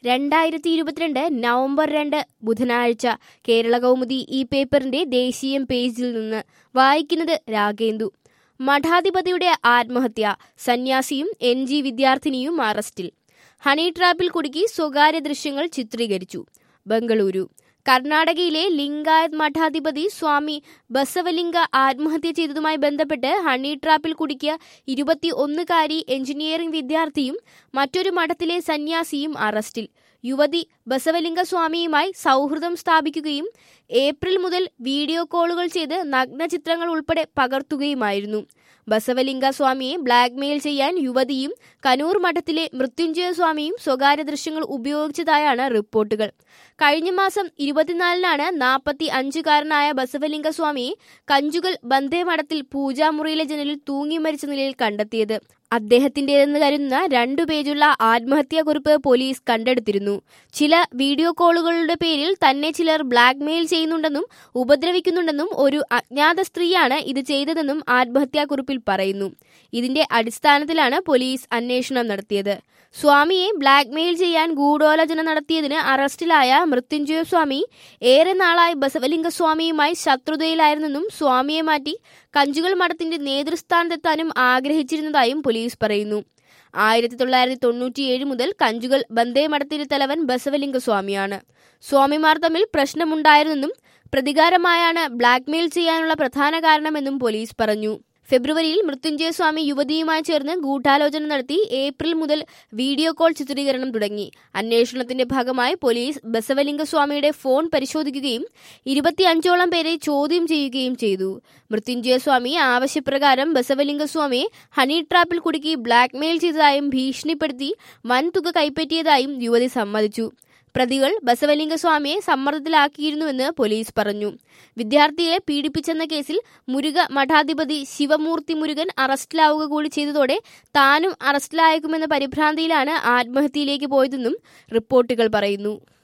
രണ്ടായിരത്തി ഇരുപത്തിരണ്ട് നവംബർ രണ്ട് ബുധനാഴ്ച കേരള കൗമുദി ഈ പേപ്പറിന്റെ ദേശീയം പേജിൽ നിന്ന് വായിക്കുന്നത് രാഗേന്ദു മഠാധിപതിയുടെ ആത്മഹത്യ സന്യാസിയും എൻ ജി വിദ്യാർത്ഥിനിയും അറസ്റ്റിൽ ഹണി ട്രാപ്പിൽ കുടുക്കി സ്വകാര്യ ദൃശ്യങ്ങൾ ചിത്രീകരിച്ചു ബംഗളൂരു കർണാടകയിലെ ലിംഗായത് മഠാധിപതി സ്വാമി ബസവലിംഗ ആത്മഹത്യ ചെയ്തതുമായി ബന്ധപ്പെട്ട് ഹണി ട്രാപ്പിൽ കുടുക്കിയ ഇരുപത്തി ഒന്നുകാരി എഞ്ചിനീയറിംഗ് വിദ്യാർത്ഥിയും മറ്റൊരു മഠത്തിലെ സന്യാസിയും അറസ്റ്റിൽ യുവതി ബസവലിംഗ സ്വാമിയുമായി സൗഹൃദം സ്ഥാപിക്കുകയും ഏപ്രിൽ മുതൽ വീഡിയോ കോളുകൾ ചെയ്ത് നഗ്നചിത്രങ്ങൾ ഉൾപ്പെടെ പകർത്തുകയുമായിരുന്നു ബസവലിംഗ സ്വാമിയെ ബ്ലാക്ക്മെയിൽ ചെയ്യാൻ യുവതിയും കനൂർ മഠത്തിലെ മൃത്യുഞ്ജയ സ്വാമിയും സ്വകാര്യ ദൃശ്യങ്ങൾ ഉപയോഗിച്ചതായാണ് റിപ്പോർട്ടുകൾ കഴിഞ്ഞ മാസം ഇരുപത്തിനാലിനാണ് നാൽപ്പത്തി അഞ്ചുകാരനായ ബസവലിംഗ സ്വാമിയെ കഞ്ചുകൽ ബന്ദേ മഠത്തിൽ പൂജാമുറിയിലെ ജനലിൽ തൂങ്ങി മരിച്ച നിലയിൽ കണ്ടെത്തിയത് അദ്ദേഹത്തിന്റേതെന്ന് കരുതുന്ന രണ്ടു പേജുള്ള ആത്മഹത്യാക്കുറിപ്പ് പോലീസ് കണ്ടെടുത്തിരുന്നു ചില വീഡിയോ കോളുകളുടെ പേരിൽ തന്നെ ചിലർ ബ്ലാക്ക്മെയിൽ ചെയ്യുന്നുണ്ടെന്നും ഉപദ്രവിക്കുന്നുണ്ടെന്നും ഒരു അജ്ഞാത സ്ത്രീയാണ് ഇത് ചെയ്തതെന്നും ആത്മഹത്യാക്കുറിപ്പിൽ പറയുന്നു ഇതിന്റെ അടിസ്ഥാനത്തിലാണ് പോലീസ് അന്വേഷണം നടത്തിയത് സ്വാമിയെ ബ്ലാക്ക്മെയിൽ ചെയ്യാൻ ഗൂഢാലോചന നടത്തിയതിന് അറസ്റ്റിലായ മൃത്യുഞ്ജയ സ്വാമി ഏറെ നാളായി ബസവലിംഗ സ്വാമിയുമായി ശത്രുതയിലായിരുന്നെന്നും സ്വാമിയെ മാറ്റി കഞ്ചുകൾ മഠത്തിന്റെ നേതൃസ്ഥാനത്തെത്താനും ആഗ്രഹിച്ചിരുന്നതായും പോലീസ് പറയുന്നു ആയിരത്തി തൊള്ളായിരത്തി തൊണ്ണൂറ്റിയേഴ് മുതൽ കഞ്ചുകൾ ബന്ദേ മഠത്തിന്റെ തലവൻ ബസവലിംഗ സ്വാമിയാണ് സ്വാമിമാർ തമ്മിൽ പ്രശ്നമുണ്ടായിരുന്നെന്നും പ്രതികാരമായാണ് ബ്ലാക്ക്മെയിൽ ചെയ്യാനുള്ള പ്രധാന കാരണമെന്നും പോലീസ് പറഞ്ഞു ഫെബ്രുവരിയിൽ മൃത്യുഞ്ജയ സ്വാമി യുവതിയുമായി ചേർന്ന് ഗൂഢാലോചന നടത്തി ഏപ്രിൽ മുതൽ വീഡിയോ കോൾ ചിത്രീകരണം തുടങ്ങി അന്വേഷണത്തിന്റെ ഭാഗമായി പോലീസ് ബസവലിംഗ സ്വാമിയുടെ ഫോൺ പരിശോധിക്കുകയും ഇരുപത്തിയഞ്ചോളം പേരെ ചോദ്യം ചെയ്യുകയും ചെയ്തു മൃത്യുഞ്ജയ സ്വാമി ആവശ്യപ്രകാരം ബസവലിംഗ സ്വാമിയെ ഹണി ട്രാപ്പിൽ കുടുക്കി ബ്ലാക്ക്മെയിൽ ചെയ്തതായും ഭീഷണിപ്പെടുത്തി വൻതുക കൈപ്പറ്റിയതായും യുവതി സമ്മതിച്ചു പ്രതികൾ ബസവലിംഗ സ്വാമിയെ സമ്മർദ്ദത്തിലാക്കിയിരുന്നുവെന്ന് പോലീസ് പറഞ്ഞു വിദ്യാർത്ഥിയെ പീഡിപ്പിച്ചെന്ന കേസിൽ മുരുക മഠാധിപതി ശിവമൂർത്തി മുരുകൻ അറസ്റ്റിലാവുക കൂടി ചെയ്തതോടെ താനും അറസ്റ്റിലായേക്കുമെന്ന പരിഭ്രാന്തിയിലാണ് ആത്മഹത്യയിലേക്ക് പോയതെന്നും റിപ്പോർട്ടുകൾ പറയുന്നു